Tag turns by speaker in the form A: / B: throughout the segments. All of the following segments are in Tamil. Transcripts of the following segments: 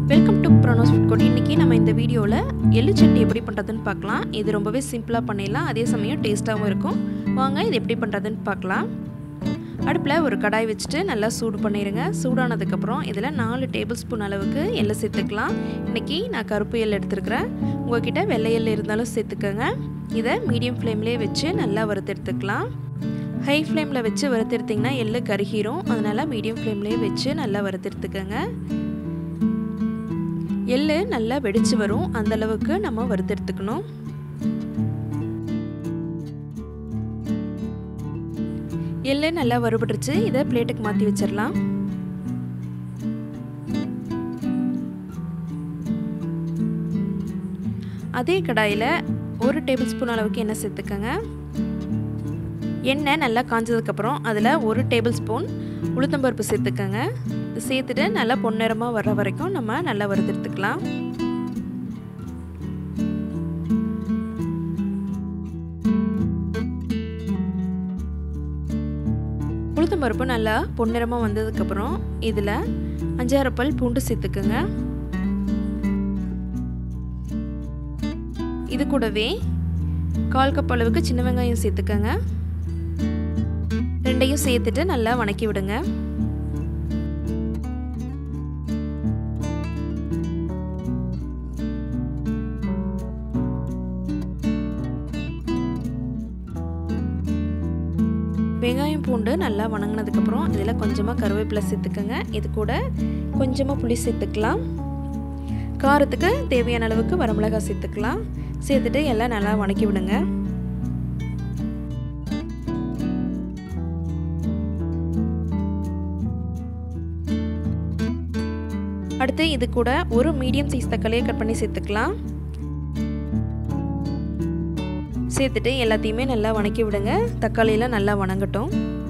A: welcome to Pronos food court இன்றைக்கி நம்ம இந்த வீடியோவில் எள்ளு சட்னி எப்படி பண்ணுறதுன்னு பார்க்கலாம் இது ரொம்பவே சிம்பிளாக பண்ணிடலாம் அதே சமயம் டேஸ்ட்டாகவும் இருக்கும் வாங்க இது எப்படி பண்ணுறதுன்னு பார்க்கலாம் அடுப்பில் ஒரு கடாய் வச்சுட்டு நல்லா சூடு பண்ணிடுங்க சூடானதுக்கப்புறம் இதில் நாலு டேபிள் ஸ்பூன் அளவுக்கு எள்ளை சேர்த்துக்கலாம் இன்றைக்கி நான் கருப்பு எள் எடுத்துருக்கிறேன் உங்கள்கிட்ட வெள்ளை எள் இருந்தாலும் சேர்த்துக்கோங்க இதை மீடியம் ஃப்ளேம்லேயே வச்சு நல்லா வறுத்தெடுத்துக்கலாம் ஹை ஃப்ளேமில் வச்சு வறுத்தெடுத்திங்கன்னா எள்ளு கருகிரும் அதனால் மீடியம் ஃப்ளேம்லேயே வச்சு நல்லா வறுத்தெடுத்துக்கோங்க எள்ளு நல்லா வெடிச்சு வரும் அந்த அளவுக்கு நம்ம வறுத்தெடுத்துக்கணும் எள்ளு நல்லா வறுபட்டுருச்சு இதை பிளேட்டுக்கு மாற்றி வச்சிடலாம் அதே கடாயில் ஒரு டேபிள் ஸ்பூன் அளவுக்கு எண்ணெய் சேர்த்துக்கோங்க எண்ணெய் நல்லா காஞ்சதுக்கப்புறம் அதில் ஒரு டேபிள் ஸ்பூன் உளுத்தம்பருப்பு சேர்த்துக்கோங்க சேர்த்துட்டு நல்லா பொன்னிறமாக வர்ற வரைக்கும் நம்ம நல்லா வறுத்தெடுத்துக்கலாம் உளுத்தம்பருப்பு நல்லா பொன்னிறமாக வந்ததுக்கப்புறம் இதில் அஞ்சாறு பல் பூண்டு சேர்த்துக்குங்க இது கூடவே கால் கப் அளவுக்கு சின்ன வெங்காயம் சேர்த்துக்கங்க ரெண்டையும் சேர்த்துட்டு நல்லா வணக்கி விடுங்க வெங்காயம் பூண்டு நல்லா வணங்கினதுக்கப்புறம் இதில் கொஞ்சமாக கருவேப்பிலை சேர்த்துக்கோங்க இது கூட கொஞ்சமாக புளி சேர்த்துக்கலாம் காரத்துக்கு தேவையான அளவுக்கு வரமிளகாய் சேர்த்துக்கலாம் சேர்த்துட்டு எல்லாம் நல்லா வணக்கி விடுங்க அடுத்து இது கூட ஒரு மீடியம் சைஸ் தக்காளியை கட் பண்ணி சேர்த்துக்கலாம் சேர்த்துட்டு எல்லாத்தையுமே நல்லா வணக்கி விடுங்க தக்காளியெல்லாம் நல்லா வணங்கட்டும்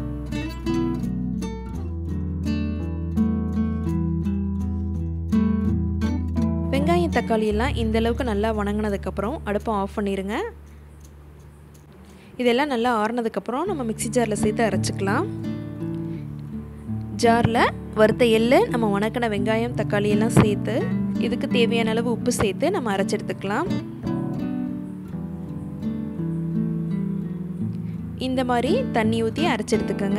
A: வெங்காயம் தக்காளி எல்லாம் இந்த அளவுக்கு நல்லா வணங்கினதுக்கப்புறம் அடுப்பை ஆஃப் பண்ணிடுங்க இதெல்லாம் நல்லா ஆறுனதுக்கப்புறம் நம்ம மிக்சி ஜாரில் சேர்த்து அரைச்சிக்கலாம் ஜாரில் வறுத்த எள்ளு நம்ம வணக்கின வெங்காயம் தக்காளி எல்லாம் சேர்த்து இதுக்கு தேவையான அளவு உப்பு சேர்த்து நம்ம அரைச்சி எடுத்துக்கலாம் இந்த மாதிரி தண்ணி ஊற்றி அரைச்சி எடுத்துக்கோங்க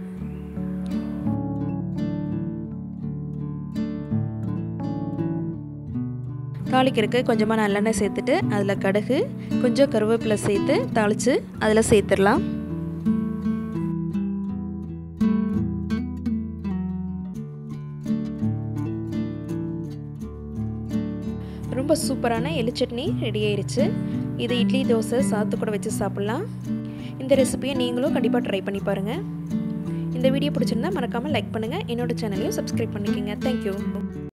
A: தாளிக்கிறதுக்கு கொஞ்சமாக நல்லெண்ணெய் சேர்த்துட்டு அதில் கடுகு கொஞ்சம் கருவேப்பிலை சேர்த்து தாளித்து அதில் சேர்த்துடலாம் ரொம்ப சூப்பரான எள்ளு சட்னி ரெடி ஆயிடுச்சு இது இட்லி தோசை சாத்து கூட வச்சு சாப்பிட்லாம் இந்த ரெசிபியை நீங்களும் கண்டிப்பாக ட்ரை பண்ணி பாருங்கள் இந்த வீடியோ பிடிச்சிருந்தா மறக்காமல் லைக் பண்ணுங்கள் என்னோடய சேனலையும் சப்ஸ்கிரைப் பண்ணிக்கோங்க தேங்க்யூ